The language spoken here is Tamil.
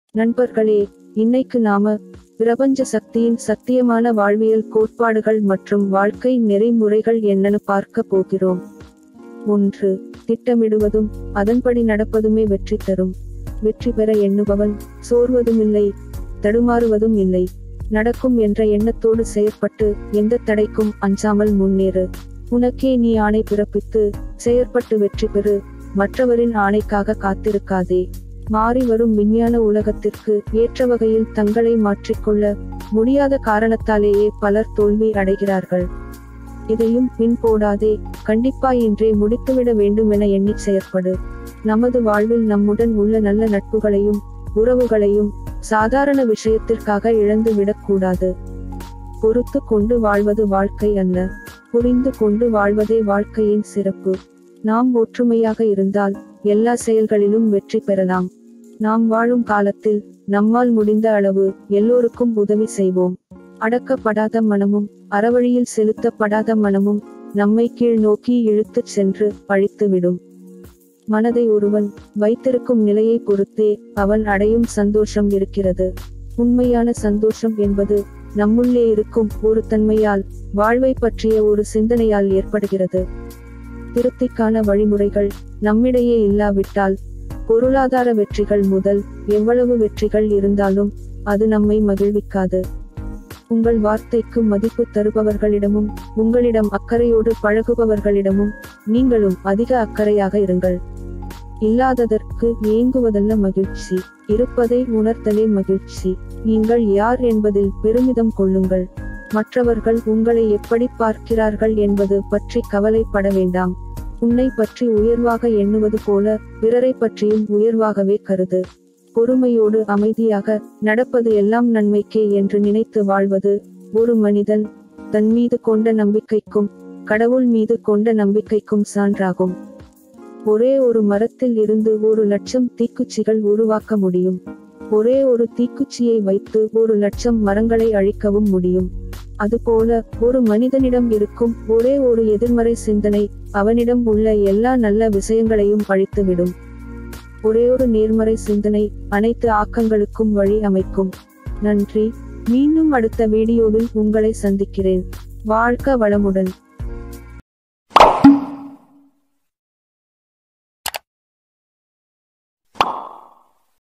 நண்பர்களே இன்னைக்கு நாம பிரபஞ்ச சக்தியின் சத்தியமான வாழ்வியல் கோட்பாடுகள் மற்றும் வாழ்க்கை நெறிமுறைகள் என்னன்னு பார்க்க போகிறோம் ஒன்று திட்டமிடுவதும் அதன்படி நடப்பதுமே வெற்றி தரும் வெற்றி பெற எண்ணுபவன் சோர்வதுமில்லை தடுமாறுவதும் இல்லை நடக்கும் என்ற எண்ணத்தோடு செயற்பட்டு எந்த தடைக்கும் அஞ்சாமல் முன்னேறு உனக்கே நீ ஆணை பிறப்பித்து செயற்பட்டு வெற்றி பெறு மற்றவரின் ஆணைக்காக காத்திருக்காதே மாறி வரும் விஞ்ஞான உலகத்திற்கு ஏற்ற வகையில் தங்களை மாற்றிக்கொள்ள முடியாத காரணத்தாலேயே பலர் தோல்வி அடைகிறார்கள் இதையும் பின் போடாதே கண்டிப்பா இன்றே முடித்துவிட வேண்டும் என எண்ணி செயற்படு நமது வாழ்வில் நம்முடன் உள்ள நல்ல நட்புகளையும் உறவுகளையும் சாதாரண விஷயத்திற்காக இழந்து விடக்கூடாது பொறுத்து கொண்டு வாழ்வது வாழ்க்கை அல்ல புரிந்து கொண்டு வாழ்வதே வாழ்க்கையின் சிறப்பு நாம் ஒற்றுமையாக இருந்தால் எல்லா செயல்களிலும் வெற்றி பெறலாம் நாம் வாழும் காலத்தில் நம்மால் முடிந்த அளவு எல்லோருக்கும் உதவி செய்வோம் அடக்கப்படாத மனமும் அறவழியில் செலுத்தப்படாத மனமும் நம்மை கீழ் நோக்கி இழுத்துச் சென்று பழித்துவிடும் மனதை ஒருவன் வைத்திருக்கும் நிலையை பொறுத்தே அவன் அடையும் சந்தோஷம் இருக்கிறது உண்மையான சந்தோஷம் என்பது நம்முள்ளே இருக்கும் ஒரு தன்மையால் வாழ்வை பற்றிய ஒரு சிந்தனையால் ஏற்படுகிறது திருப்திக்கான வழிமுறைகள் நம்மிடையே இல்லாவிட்டால் பொருளாதார வெற்றிகள் முதல் எவ்வளவு வெற்றிகள் இருந்தாலும் அது நம்மை மகிழ்விக்காது உங்கள் வார்த்தைக்கு மதிப்பு தருபவர்களிடமும் உங்களிடம் அக்கறையோடு பழகுபவர்களிடமும் நீங்களும் அதிக அக்கறையாக இருங்கள் இல்லாததற்கு ஏங்குவதல்ல மகிழ்ச்சி இருப்பதை உணர்த்தலே மகிழ்ச்சி நீங்கள் யார் என்பதில் பெருமிதம் கொள்ளுங்கள் மற்றவர்கள் உங்களை எப்படி பார்க்கிறார்கள் என்பது பற்றி கவலைப்பட வேண்டாம் உன்னை பற்றி உயர்வாக எண்ணுவது போல பிறரை பற்றியும் உயர்வாகவே கருது பொறுமையோடு அமைதியாக நடப்பது எல்லாம் நன்மைக்கே என்று நினைத்து வாழ்வது ஒரு மனிதன் தன் மீது கொண்ட நம்பிக்கைக்கும் கடவுள் மீது கொண்ட நம்பிக்கைக்கும் சான்றாகும் ஒரே ஒரு மரத்தில் இருந்து ஒரு லட்சம் தீக்குச்சிகள் உருவாக்க முடியும் ஒரே ஒரு தீக்குச்சியை வைத்து ஒரு லட்சம் மரங்களை அழிக்கவும் முடியும் அதுபோல ஒரு மனிதனிடம் இருக்கும் ஒரே ஒரு எதிர்மறை சிந்தனை அவனிடம் உள்ள எல்லா நல்ல விஷயங்களையும் அழித்துவிடும் ஒரே ஒரு நேர்மறை சிந்தனை அனைத்து ஆக்கங்களுக்கும் வழி அமைக்கும் நன்றி மீண்டும் அடுத்த வீடியோவில் உங்களை சந்திக்கிறேன் வாழ்க வளமுடன்